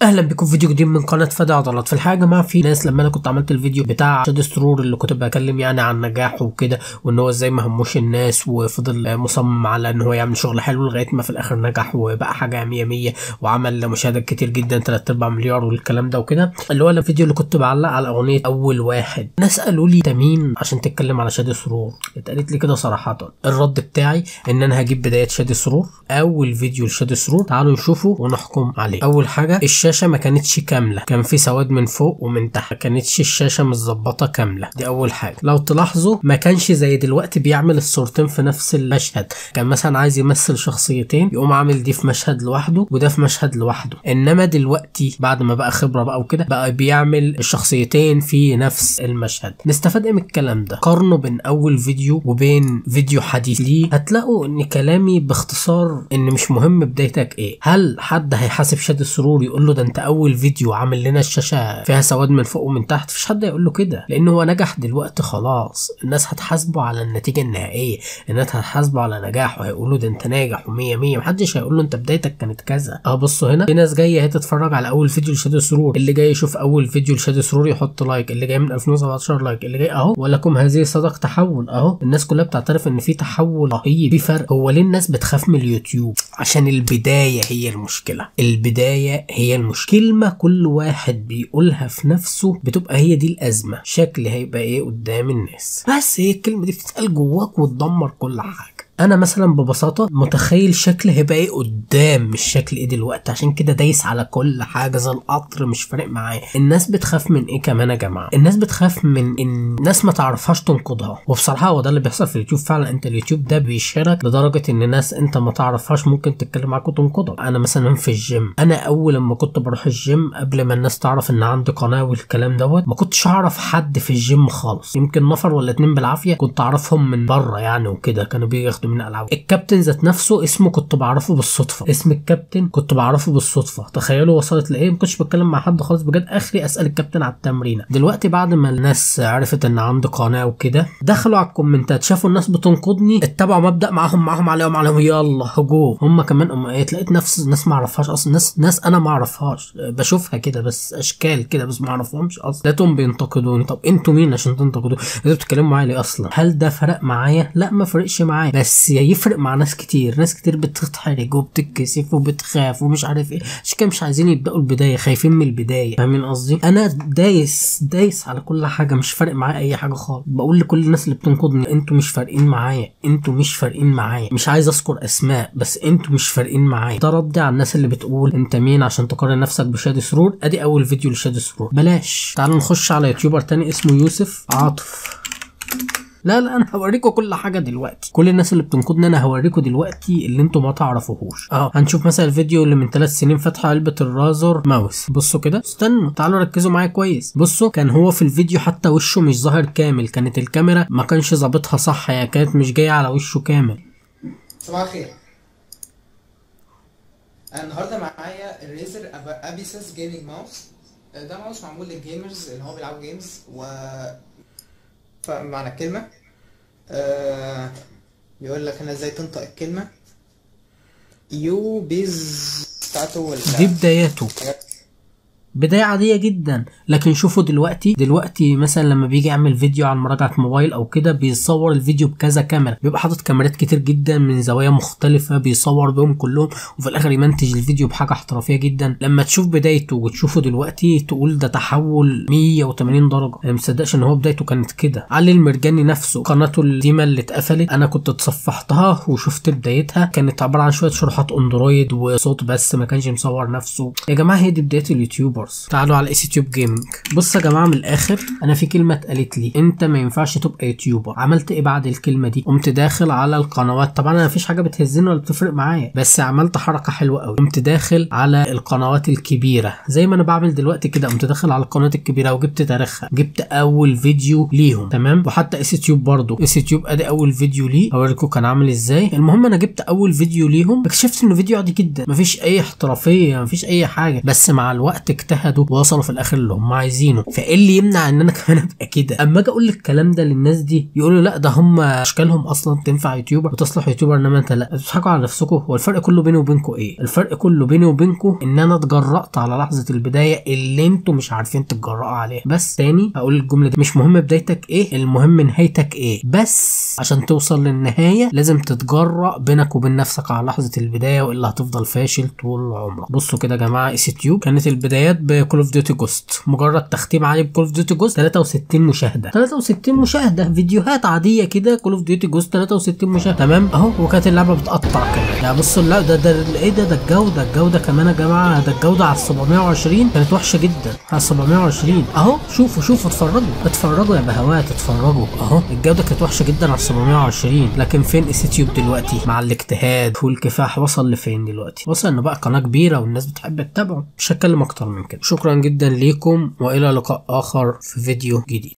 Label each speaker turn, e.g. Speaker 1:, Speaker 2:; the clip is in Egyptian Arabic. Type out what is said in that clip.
Speaker 1: اهلا بكم في فيديو جديد من قناه فادي عضلات في الحقيقه يا جماعه في ناس لما انا كنت عملت الفيديو بتاع شاد سرور اللي كنت بكلم يعني عن نجاحه وكده وان هو ازاي ما هموش الناس وفضل مصمم على ان هو يعمل شغل حلو لغايه ما في الاخر نجح وبقى حاجه 100 100 وعمل مشاهدات كتير جدا 3 4 مليار والكلام ده وكده اللي هو الفيديو اللي كنت بعلق على اغنيه اول واحد ناس قالوا لي انت مين عشان تتكلم على شاد سرور اتقالت لي كده صراحه الرد بتاعي ان انا هجيب بدايه شاد سرور اول فيديو لشاد سرور تعالوا نشوفه ونحكم عليه اول حاجه الشاشه ما كانتش كامله كان في سواد من فوق ومن تحت ما كانتش الشاشه متظبطه كامله دي اول حاجه لو تلاحظوا ما كانش زي دلوقتي بيعمل الصورتين في نفس المشهد كان مثلا عايز يمثل شخصيتين يقوم عامل دي في مشهد لوحده وده في مشهد لوحده انما دلوقتي بعد ما بقى خبره بقى وكده بقى بيعمل الشخصيتين في نفس المشهد نستفاد ايه من الكلام ده قارنوا بين اول فيديو وبين فيديو حديث ليه هتلاقوا ان كلامي باختصار ان مش مهم بدايتك ايه هل حد هيحاسب شاد السرور يقول له ده انت اول فيديو عامل لنا الشاشه فيها سواد من فوق ومن تحت مفيش حد هيقول له كده لان هو نجح دلوقتي خلاص الناس هتحاسبه على النتيجه النهائيه الناس هتحاسبه على نجاحه هيقولوا ده انت ناجح و100 100 محدش هيقول له انت بدايتك كانت كذا اه بصوا هنا في ناس جايه اهي تتفرج على اول فيديو لشاد السرور اللي جاي يشوف اول فيديو لشاد السرور يحط لايك اللي جاي من 2017 لايك اللي جاي اهو ولكم هذه صدق تحول اهو الناس كلها بتعترف ان في تحول رهيب في فرق هو ليه الناس بتخاف من اليوتيوب عشان البدايه هي المشكله البدايه هي المشكله كلمه كل واحد بيقولها في نفسه بتبقى هي دي الازمه شكل هيبقى ايه قدام الناس بس هي الكلمه دي بتتقال جواك وتدمر كل حاجه انا مثلا ببساطه متخيل شكل هيبقى ايه قدام مش شكل ايه دلوقتي عشان كده دايس على كل حاجه زي القطر مش فارق معايا الناس بتخاف من ايه كمان يا جماعه الناس بتخاف من ان ناس ما تعرفهاش تنقدها وبصراحه هو ده اللي بيحصل في اليوتيوب فعلا انت اليوتيوب ده بيشهرك لدرجه ان ناس انت ما تعرفهاش ممكن تتكلم معاك وتنقدك انا مثلا في الجيم انا اول لما كنت بروح الجيم قبل ما الناس تعرف ان عندي قناه والكلام دوت ما كنتش اعرف حد في الجيم خالص يمكن نفر ولا اتنين بالعافيه كنت اعرفهم من بره يعني وكده كانوا بياخدوا مني العاب الكابتن ذات نفسه اسمه كنت بعرفه بالصدفه اسم الكابتن كنت بعرفه بالصدفه تخيلوا وصلت لايه ما كنتش بتكلم مع حد خالص بجد اخري اسال الكابتن على التمرينه دلوقتي بعد ما الناس عرفت ان عندي قناه وكده دخلوا على الكومنتات شافوا الناس بتنقدني اتبعوا مبدا معاهم معاهم عليهم عليهم يلا هجوم هم كمان ام ايه لقيت نفس ناس ما اعرفهاش اصلا ناس ناس انا ما اعرفهاش بشوفها كده بس اشكال كده بس ما اعرفهمش اصلا لقيتهم بينتقدوني طب انتوا مين عشان تنتقدوا انتوا بتتكلموا معايا ليه اصلا هل ده فرق معايا لا ما فرقش معايا بس يفرق مع ناس كتير ناس كتير بتتحرج وبتتكسف وبتخاف ومش عارف ايه عشان كده مش عايزين يبداوا البدايه خايفين من البدايه فاهمين قصدي انا دايس دايس على كل حاجه مش فارق معايا اي حاجه خالص بقول لكل الناس اللي بتنقدني انتوا مش فارقين معايا انتوا مش فارقين معايا مش عايز اذكر اسماء بس انتوا مش فارقين معايا ده ردي على الناس اللي بتقول انت مين عشان تقارن نفسك بشادي سرور ادي اول فيديو لشادي سرور بلاش تعالوا نخش على يوتيوبر تاني اسمه يوسف عاطف لا لا انا هوريكم كل حاجه دلوقتي كل الناس اللي بتنقدني انا هوريكم دلوقتي اللي انتوا ما تعرفوهوش اه هنشوف مثلا الفيديو اللي من ثلاث سنين فاتحه علبه الرازر ماوس بصوا كده استنوا تعالوا ركزوا معايا كويس بصوا كان هو في الفيديو حتى وشه مش ظاهر كامل كانت الكاميرا ما كانش ظابطها صح هي كانت مش جايه على وشه كامل
Speaker 2: صباح الخير انا النهارده معايا الريزر ابيسس جيمنج ماوس ده ماوس معمول للجيمرز اللي هو بيلعبوا جيمز و فمعنى الكلمة آه بيقول لك هنا ازاي تنطق الكلمة يو بيز بتاعته ولا
Speaker 1: دي بداياته بداية عادية جدا لكن شوفوا دلوقتي دلوقتي مثلا لما بيجي يعمل فيديو عن مراجعة موبايل او كده بيصور الفيديو بكذا كاميرا بيبقى حاطط كاميرات كتير جدا من زوايا مختلفة بيصور بهم كلهم وفي الاخر يمنتج الفيديو بحاجة احترافية جدا لما تشوف بدايته وتشوفه دلوقتي تقول ده تحول 180 درجة انا مصدقش ان هو بدايته كانت كده علي المرجاني نفسه قناته القديمة اللي اتقفلت انا كنت اتصفحتها وشفت بدايتها كانت عبارة عن شوية شروحات اندرويد وصوت بس ما كانش مصور نفسه يا جماعة هي دي بداية اليوتيوبر تعالوا على ايسي تيوب جيمنج بص يا جماعه من الاخر انا في كلمه اتقالت لي انت ما ينفعش تبقى يوتيوبر عملت ايه بعد الكلمه دي قمت داخل على القنوات طبعا انا مفيش حاجه بتهزني ولا بتفرق معايا بس عملت حركه حلوه قوي قمت داخل على القنوات الكبيره زي ما انا بعمل دلوقتي كده قمت داخل على القنوات الكبيره وجبت تاريخها جبت اول فيديو ليهم تمام وحتى ايسي تيوب برضو ايسي تيوب ادي اول فيديو ليه اوريكم كان عامل ازاي المهم انا جبت اول فيديو ليهم اكتشفت انه فيديو عادي جدا مفيش اي احترافيه مفيش اي حاجه بس مع الوقت اكتشف واجتهدوا ووصلوا في الاخر اللي هم عايزينه فايه اللي يمنع ان انا كمان ابقى كده اما اجي اقول الكلام ده للناس دي يقولوا لا ده هم اشكالهم اصلا تنفع يوتيوبر وتصلح يوتيوبر انما انت لا بتضحكوا على نفسكم هو الفرق كله بيني وبينكم ايه الفرق كله بيني وبينكم ان انا اتجرأت على لحظه البدايه اللي انتوا مش عارفين تتجرأوا عليها بس تاني هقول الجمله دي مش مهم بدايتك ايه المهم نهايتك ايه بس عشان توصل للنهايه لازم تتجرأ بينك وبين نفسك على لحظه البدايه والا هتفضل فاشل طول عمرك بصوا كده يا جماعه اس تيوب كانت البدايات بكول اوف ديوتي جوست مجرد تختيم عادي بكول اوف ديوتي جوست 63 مشاهده 63 مشاهده فيديوهات عاديه كده كول اوف ديوتي جوست 63 مشاهده تمام اهو وكانت اللعبه بتقطع كمان يعني بصوا لا ده ده ايه ده ده الجوده الجوده كمان يا جماعه ده الجوده على 720 كانت وحشه جدا على 720 اهو شوفوا شوفوا اتفرجوا اتفرجوا يا بهوات اتفرجوا اهو الجوده كانت وحشه جدا على 720 لكن فين اس تيوب دلوقتي مع الاجتهاد والكفاح وصل لفين دلوقتي وصل انه بقى قناه كبيره والناس بتحب تتابعه مش هتكلم اكتر من كده شكرا جدا ليكم والى لقاء اخر في فيديو جديد